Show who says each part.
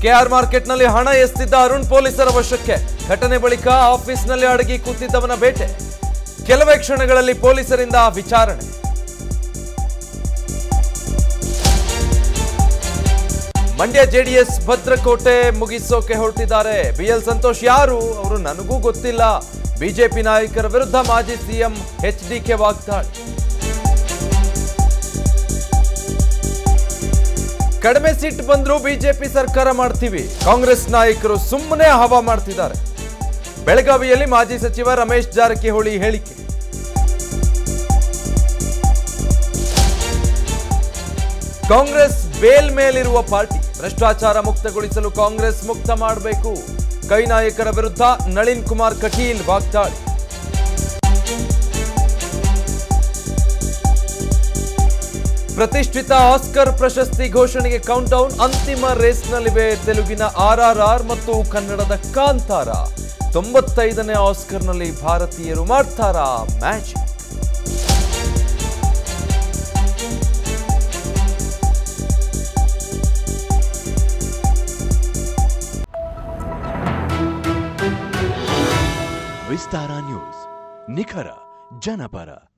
Speaker 1: K R ಮಾರ್ಕೆಟ್ನಲ್ಲಿ ಹಣ ಎಸ್ತಿದ್ದ ಅರುಣ್ ಪೊಲೀಸರ ವಶಕ್ಕೆ ಘಟನೆ ಬಳಿಕ ಆಫೀಸ್ನಲ್ಲಿ ಅಡಗಿ ಕೂತಿದ್ದವನ ಬೇಟೆ ಕೆಲವೇ ಕ್ಷಣಗಳಲ್ಲಿ ಪೊಲೀಸರಿಂದ ವಿಚಾರಣೆ ಮಂಡ್ಯ ಜೆಡಿಎಸ್ ಭದ್ರಕೋಟೆ ಮುಗಿಸೋಕೆ ಹೊರಟಿದ್ದಾರೆ ಬಿಎಲ್ ಸಂತೋಷ್ ಯಾರು ಅವರು ನನಗೂ ಗೊತ್ತಿಲ್ಲ ಬಿಜೆಪಿ ನಾಯಕರ ವಿರುದ್ಧ ಮಾಜಿ ಸಿಎಂ ಎಚ್ ಡಿಕೆ ವಾಗ್ದಾಳಿ ಕಡಿಮೆ ಸೀಟ್ ಬಂದ್ರೂ ಬಿಜೆಪಿ ಸರ್ಕಾರ ಮಾಡ್ತೀವಿ ಕಾಂಗ್ರೆಸ್ ನಾಯಕರು ಸುಮ್ಮನೆ ಹವಾ ಮಾಡ್ತಿದ್ದಾರೆ ಬೆಳಗಾವಿಯಲ್ಲಿ ಮಾಜಿ ಸಚಿವ ರಮೇಶ್ ಜಾರಕಿಹೊಳಿ ಹೇಳಿಕೆ ಕಾಂಗ್ರೆಸ್ ಬೇಲ್ ಮೇಲಿರುವ ಪಾರ್ಟಿ ಭ್ರಷ್ಟಾಚಾರ ಮುಕ್ತಗೊಳಿಸಲು ಕಾಂಗ್ರೆಸ್ ಮುಕ್ತ ಮಾಡಬೇಕು ಕೈ ನಾಯಕರ ವಿರುದ್ಧ ನಳಿನ್ ಕುಮಾರ್ ಕಟೀಲ್ ವಾಗ್ದಾಳಿ ಪ್ರತಿಷ್ಠಿತ ಆಸ್ಕರ್ ಪ್ರಶಸ್ತಿ ಘೋಷಣೆಗೆ ಕೌಂಟ್ ಡೌನ್ ಅಂತಿಮ ರೇಸ್ನಲ್ಲಿವೆ ತೆಲುಗಿನ ಆರ್ಆರ್ಆರ್ ಮತ್ತು ಕನ್ನಡದ ಕಾಂತಾರ ತೊಂಬತ್ತೈದನೇ ಆಸ್ಕರ್ನಲ್ಲಿ ಭಾರತೀಯರು ಮಾಡ್ತಾರಾ ಮ್ಯಾಜಿಕ್
Speaker 2: ವಿಸ್ತಾರ ನ್ಯೂಸ್ ನಿಖರ ಜನಪರ